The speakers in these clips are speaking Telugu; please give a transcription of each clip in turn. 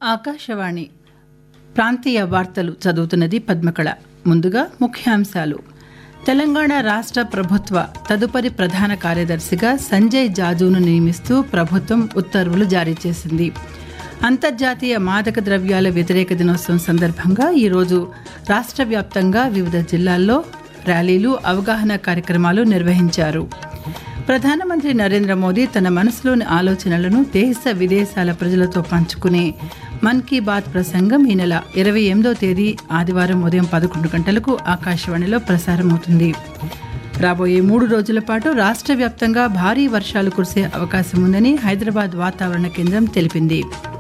ఆకాశవాణి ప్రాంతీయ వార్తలు చదువుతున్నది పద్మకళ ముందుగా ముఖ్యాంశాలు తెలంగాణ రాష్ట్ర ప్రభుత్వ తదుపరి ప్రధాన కార్యదర్శిగా సంజయ్ జాజును నియమిస్తూ ప్రభుత్వం ఉత్తర్వులు జారీ చేసింది అంతర్జాతీయ మాదక ద్రవ్యాల వ్యతిరేక దినోత్సవం సందర్భంగా ఈరోజు రాష్ట్ర వ్యాప్తంగా వివిధ జిల్లాల్లో ర్యాలీలు అవగాహన కార్యక్రమాలు నిర్వహించారు ప్రధానమంత్రి నరేంద్ర మోదీ తన మనసులోని ఆలోచనలను దేశ విదేశాల ప్రజలతో పంచుకునే మన్ కీ బాత్ ప్రసంగం ఈ నెల ఇరవై ఎనిమిదో తేదీ ఆదివారం ఉదయం పదకొండు గంటలకు ఆకాశవాణిలో ప్రసారమవుతుంది రాబోయే మూడు రోజుల పాటు రాష్ట్ర వ్యాప్తంగా భారీ వర్షాలు కురిసే అవకాశం ఉందని హైదరాబాద్ వాతావరణ కేంద్రం తెలిపింది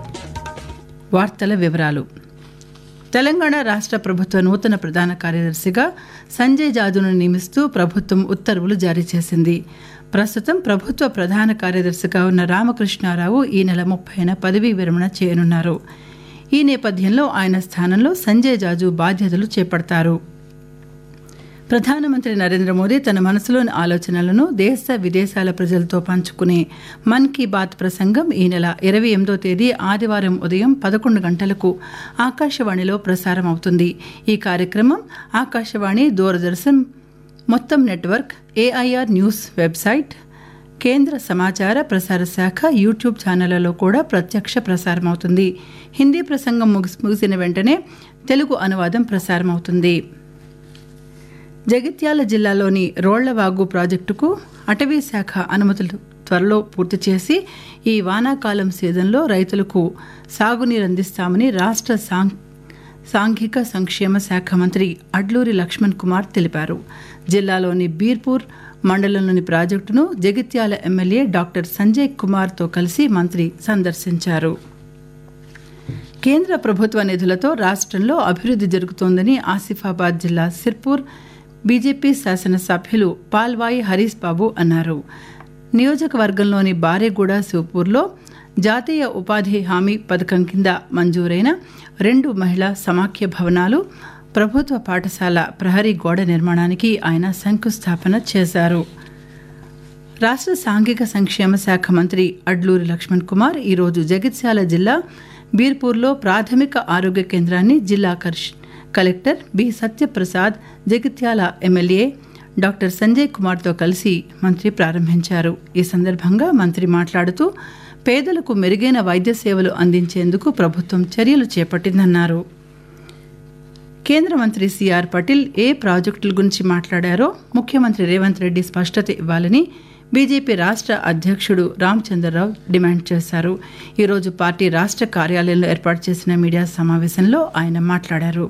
వార్తల వివరాలు తెలంగాణ రాష్ట్ర ప్రభుత్వ నూతన ప్రధాన కార్యదర్శిగా సంజయ్ జాజును నియమిస్తూ ప్రభుత్వం ఉత్తర్వులు జారీ చేసింది ప్రస్తుతం ప్రభుత్వ ప్రధాన కార్యదర్శిగా ఉన్న రామకృష్ణారావు ఈ నెల ముప్పైన పదవీ విరమణ చేయనున్నారు ఈ నేపథ్యంలో ఆయన స్థానంలో సంజయ్ జాజు బాధ్యతలు చేపడతారు ప్రధానమంత్రి నరేంద్ర మోదీ తన మనసులోని ఆలోచనలను దేశ విదేశాల ప్రజలతో పంచుకునే మన్ కీ బాత్ ప్రసంగం ఈ నెల ఇరవై ఎనిమిదో తేదీ ఆదివారం ఉదయం పదకొండు గంటలకు ఆకాశవాణిలో ప్రసారం అవుతుంది ఈ కార్యక్రమం ఆకాశవాణి దూరదర్శన్ మొత్తం నెట్వర్క్ ఏఐఆర్ న్యూస్ వెబ్సైట్ కేంద్ర సమాచార ప్రసార శాఖ యూట్యూబ్ ఛానళ్లలో కూడా ప్రత్యక్ష ప్రసారం అవుతుంది హిందీ ప్రసంగం ముగిసి ముగిసిన వెంటనే తెలుగు అనువాదం ప్రసారమవుతుంది జగిత్యాల జిల్లాలోని రోళ్లవాగు ప్రాజెక్టుకు అటవీ శాఖ అనుమతులు త్వరలో పూర్తి చేసి ఈ వానాకాలం సీజన్లో రైతులకు సాగునీరు అందిస్తామని రాష్ట్ర సాంఘ్ సాంఘిక సంక్షేమ శాఖ మంత్రి అడ్లూరి లక్ష్మణ్ కుమార్ తెలిపారు జిల్లాలోని బీర్పూర్ మండలంలోని ప్రాజెక్టును జగిత్యాల ఎమ్మెల్యే డాక్టర్ సంజయ్ కుమార్తో కలిసి మంత్రి సందర్శించారు కేంద్ర ప్రభుత్వ నిధులతో రాష్ట్రంలో అభివృద్ధి జరుగుతోందని ఆసిఫాబాద్ జిల్లా సిర్పూర్ బీజేపీ శాసనసభ్యులు పాల్వాయి హరీష్ బాబు అన్నారు నియోజకవర్గంలోని బారేగూడ శివపూర్లో జాతీయ ఉపాధి హామీ పథకం కింద మంజూరైన రెండు మహిళా సమాఖ్య భవనాలు ప్రభుత్వ పాఠశాల ప్రహరీ గోడ నిర్మాణానికి ఆయన శంకుస్థాపన చేశారు రాష్ట్ర సాంఘిక సంక్షేమ శాఖ మంత్రి అడ్లూరి లక్ష్మణ్ కుమార్ ఈరోజు జగిత్యాల జిల్లా బీర్పూర్లో ప్రాథమిక ఆరోగ్య కేంద్రాన్ని జిల్లా collector B Satyaprasad Jagtial MLA doctor Sanjay కుమార్తో కలిసి మంత్రి ప్రారంభించారు ఈ సందర్భంగా మంత్రి మాట్లాడుతూ పేదలకు మెరుగైన వైద్య సేవలు అందించేందుకు ప్రభుత్వం చర్యలు చేపట్టిందన్నారు కేంద్ర మంత్రి సిఆర్ పటేల్ ఏ ప్రాజెక్టుల గురించి మాట్లాడారో ముఖ్యమంత్రి రేవంత్ రెడ్డి స్పష్టత ఇవ్వాలని బీజేపీ రాష్ట్ర అధ్యక్షుడు రామచంద్రరావు డిమాండ్ చేశారు ఈరోజు పార్టీ రాష్ట్ర కార్యాలయంలో ఏర్పాటు చేసిన మీడియా సమావేశంలో ఆయన మాట్లాడారు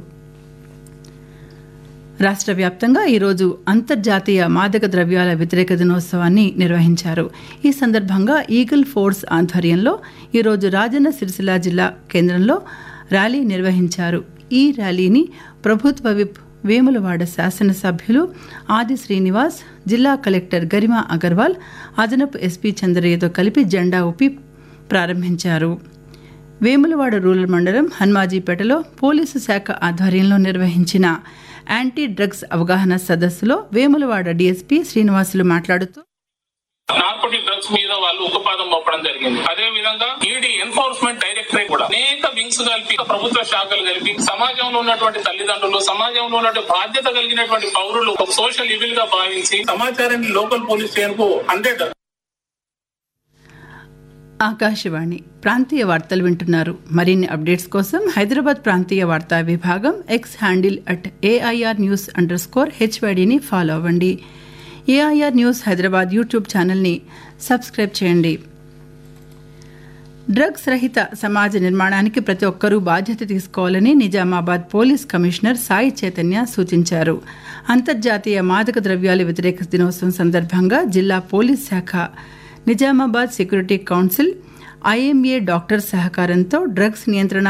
రాష్ట్ర వ్యాప్తంగా ఈరోజు అంతర్జాతీయ మాదక ద్రవ్యాల వ్యతిరేక దినోత్సవాన్ని నిర్వహించారు ఈ సందర్భంగా ఈగిల్ ఫోర్స్ ఆధ్వర్యంలో ఈరోజు రాజన్న సిరిసిల్ల జిల్లా కేంద్రంలో ర్యాలీ నిర్వహించారు ఈ ర్యాలీని ప్రభుత్వ విప్ వేములవాడ శాసనసభ్యులు ఆది శ్రీనివాస్ జిల్లా కలెక్టర్ గరిమా అగర్వాల్ అదనపు ఎస్పీ చంద్రయ్యతో కలిపి జెండా ఊపి ప్రారంభించారు వేములవాడ రూరల్ మండలం హన్మాజీపేటలో పోలీసు శాఖ ఆధ్వర్యంలో నిర్వహించిన యాంటీ డ్రగ్స్ అవగాహన సదస్సులో వేములవాడ డీఎస్పీ శ్రీనివాసులు మాట్లాడుతూ నార్కోటిక్ డ్రగ్స్ మీద వాళ్ళు ఉక్కుపాదం మోపడం జరిగింది అదే విధంగా ఈడీ ఎన్ఫోర్స్మెంట్ డైరెక్టరేట్ కూడా అనేక వింగ్స్ కలిపి ప్రభుత్వ శాఖలు కలిపి సమాజంలో ఉన్నటువంటి తల్లిదండ్రులు సమాజంలో ఉన్నటువంటి బాధ్యత కలిగినటువంటి పౌరులు ఒక సోషల్ ఇవిల్ గా భావించి సమాచారాన్ని లోకల్ పోలీస్ స్టేషన్ కు హండ్రెడ్ ఆకాశవాణి ప్రాంతీయ వార్తలు వింటున్నారు మరిన్ని అప్డేట్స్ కోసం హైదరాబాద్ ప్రాంతీయ వార్తా విభాగం X handle at AIR news underscore హెచ్వైడిని ఫాలో అవ్వండి ఏఐఆర్ న్యూస్ హైదరాబాద్ యూట్యూబ్ ఛానల్ని సబ్స్క్రైబ్ చేయండి డ్రగ్స్ రహిత సమాజ నిర్మాణానికి ప్రతి ఒక్కరూ బాధ్యత తీసుకోవాలని నిజామాబాద్ పోలీస్ కమిషనర్ సాయి చైతన్య సూచించారు అంతర్జాతీయ మాదక ద్రవ్యాల వ్యతిరేక దినోత్సవం సందర్భంగా జిల్లా పోలీస్ శాఖ Nizamabad security council IMA doctor సహకారంతో డ్రగ్స్ నియంత్రణ